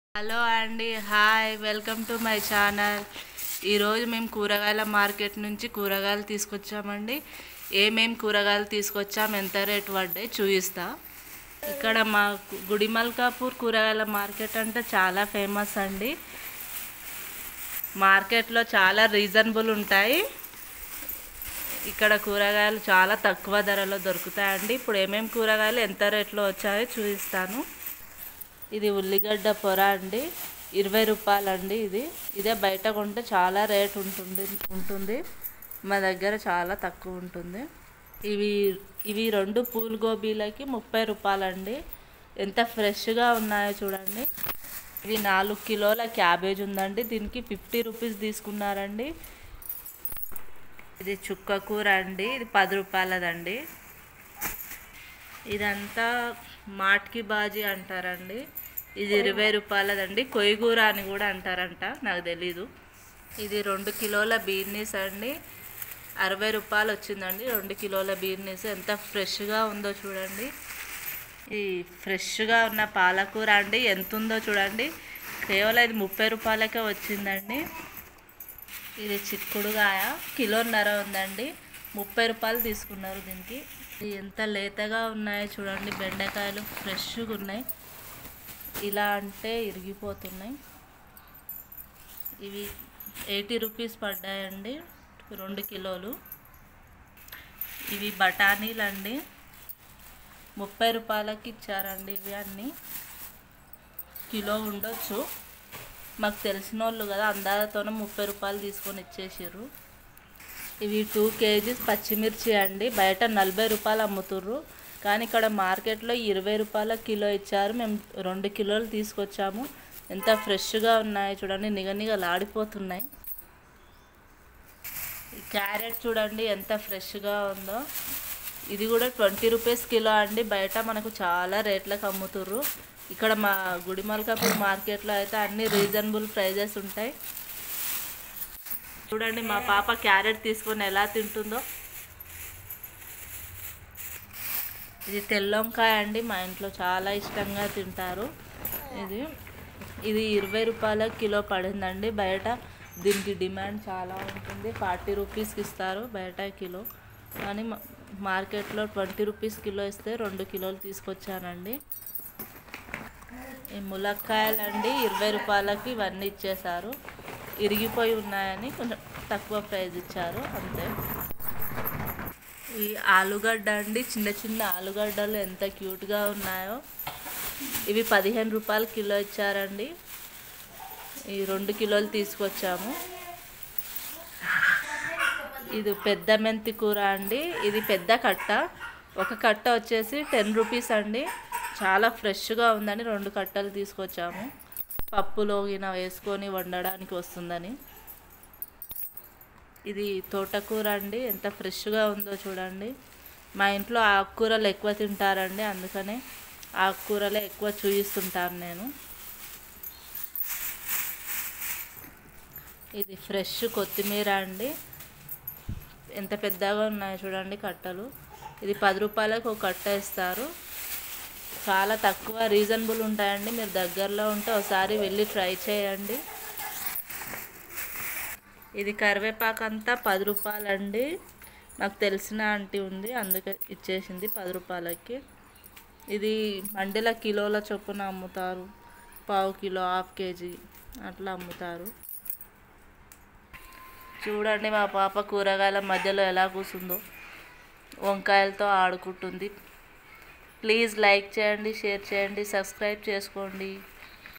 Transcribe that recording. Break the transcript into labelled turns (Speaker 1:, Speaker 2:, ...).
Speaker 1: hello అండి hi welcome to my channel ఈరోజు మేము కూరగాయల మార్కెట్ నుంచి కూరగాయలు తీసుకొచ్చామండి ఏమేం కూరగాయలు తీసుకొచ్చాం ఎంత రేటు పడ్డాయి చూపిస్తా ఇక్కడ మా గుడిమల్కాపూర్ కూరగాయల మార్కెట్ అంటే చాలా ఫేమస్ అండి మార్కెట్లో చాలా రీజనబుల్ ఉంటాయి ఇక్కడ కూరగాయలు చాలా తక్కువ ధరలో దొరుకుతాయండి ఇప్పుడు ఏమేమి కూరగాయలు ఎంత రేట్లో వచ్చాయో చూపిస్తాను ఇది ఉల్లిగడ్డ పొర అండి ఇరవై రూపాయలండి ఇది ఇదే బయట కొంటే చాలా రేట్ ఉంటుంది ఉంటుంది మా దగ్గర చాలా తక్కువ ఉంటుంది ఇవి ఇవి రెండు పూల్ గోబీలకి ముప్పై రూపాయలండి ఎంత ఫ్రెష్గా ఉన్నాయో చూడండి ఇది నాలుగు కిలోల క్యాబేజ్ ఉందండి దీనికి ఫిఫ్టీ రూపీస్ తీసుకున్నారండి ఇది చుక్క కూర అండి ఇది పది రూపాయలదండి ఇదంతా మాట్కి బాజీ అంటారండి ఇది ఇరవై రూపాయలదండి కొయ్యగూర అని కూడా అంటారంట నాకు తెలీదు ఇది రెండు కిలోల బీర్నీస్ అండి అరవై రూపాయలు వచ్చిందండి రెండు కిలోల బీర్నీస్ ఎంత ఫ్రెష్గా ఉందో చూడండి ఈ ఫ్రెష్గా ఉన్న పాలకూర అండి ఎంత ఉందో చూడండి కేవలం ఇది ముప్పై రూపాయలకే వచ్చిందండి ఇది చిక్కుడుగాయ కిలోన్నర ఉందండి ముప్పై రూపాయలు తీసుకున్నారు దీనికి ఇది ఎంత లేతగా ఉన్నాయో చూడండి బెండకాయలు ఫ్రెష్గా ఉన్నాయి ఇలా అంటే ఇరిగిపోతున్నాయి ఇవి ఎయిటీ రూపీస్ పడ్డాయండి రెండు కిలోలు ఇవి బఠానీలు అండి ముప్పై రూపాయలకి ఇచ్చారండి ఇవి అన్నీ కిలో ఉండొచ్చు మాకు తెలిసిన వాళ్ళు కదా అందాలతోనే ముప్పై రూపాయలు తీసుకొని ఇచ్చేసారు ఇవి టూ కేజీస్ పచ్చిమిర్చి అండి బయట నలభై రూపాయలు అమ్ముతుర్రు కానీ ఇక్కడ మార్కెట్లో ఇరవై రూపాయల కిలో ఇచ్చారు మేము రెండు కిలోలు తీసుకొచ్చాము ఎంత ఫ్రెష్గా ఉన్నాయో చూడండి నిగనిగలాడిపోతున్నాయి క్యారెట్ చూడండి ఎంత ఫ్రెష్గా ఉందో ఇది కూడా ట్వంటీ రూపీస్ కిలో అండి బయట మనకు చాలా రేట్లకు అమ్ముతుర్రు ఇక్కడ మా గుడిమల్కాపూర్ మార్కెట్లో అయితే అన్ని రీజనబుల్ ప్రైజెస్ ఉంటాయి చూడండి మా పాప క్యారెట్ తీసుకొని ఎలా తింటుందో ఇది తెల్లొంకాయ అండి మా ఇంట్లో చాలా ఇష్టంగా తింటారు ఇది ఇది ఇరవై రూపాయల కిలో పడిందండి బయట దీనికి డిమాండ్ చాలా ఉంటుంది ఫార్టీ రూపీస్కి ఇస్తారు బయట కిలో కానీ మా- మార్కెట్లో ట్వంటీ రూపీస్ కిలో ఇస్తే రెండు కిలోలు తీసుకొచ్చానండి ఈ ములక్కాయలు అండి ఇరవై రూపాయలకి ఇవన్నీ ఇచ్చేశారు ఇరిగిపోయి ఉన్నాయని కొంచెం తక్కువ ప్రైస్ ఇచ్చారు అంతే ఈ ఆలుగడ్డ అండి చిన్న చిన్న ఆలుగడ్డలు ఎంత క్యూట్గా ఉన్నాయో ఇవి పదిహేను రూపాయలు కిలో ఇచ్చారండి ఈ రెండు కిలోలు తీసుకొచ్చాము ఇది పెద్ద మెంతి కూర అండి ఇది పెద్ద కట్ట ఒక కట్ట వచ్చేసి టెన్ రూపీస్ అండి చాలా ఫ్రెష్గా ఉందని రెండు కట్టలు తీసుకొచ్చాము పప్పులో గిన వేసుకొని వండడానికి వస్తుందని ఇది తోటకూర అండి ఎంత ఫ్రెష్గా ఉందో చూడండి మా ఇంట్లో ఆకుకూరలు ఎక్కువ తింటారండి అందుకనే ఆకుకూరలే ఎక్కువ చూపిస్తుంటాను నేను ఇది ఫ్రెష్ కొత్తిమీర అండి ఎంత పెద్దగా ఉన్నాయో చూడండి కట్టలు ఇది పది రూపాయలకు ఒక కట్ట ఇస్తారు చాలా తక్కువ రీజనబుల్ ఉంటాయండి మీరు దగ్గరలో ఉంటే ఒకసారి వెళ్ళి ట్రై చేయండి ఇది కరివేపాకు అంతా పది రూపాయలండి నాకు తెలిసిన ఆంటీ ఉంది అందుకే ఇచ్చేసింది పది రూపాయలకి ఇది మండిల కిలోల చొప్పున అమ్ముతారు పావు కిలో హాఫ్ కేజీ అట్లా అమ్ముతారు చూడండి మా పాప కూరగాయల మధ్యలో ఎలా కూర్చుందో వంకాయలతో ఆడుకుంటుంది ప్లీజ్ లైక్ చేయండి షేర్ చేయండి సబ్స్క్రైబ్ చేసుకోండి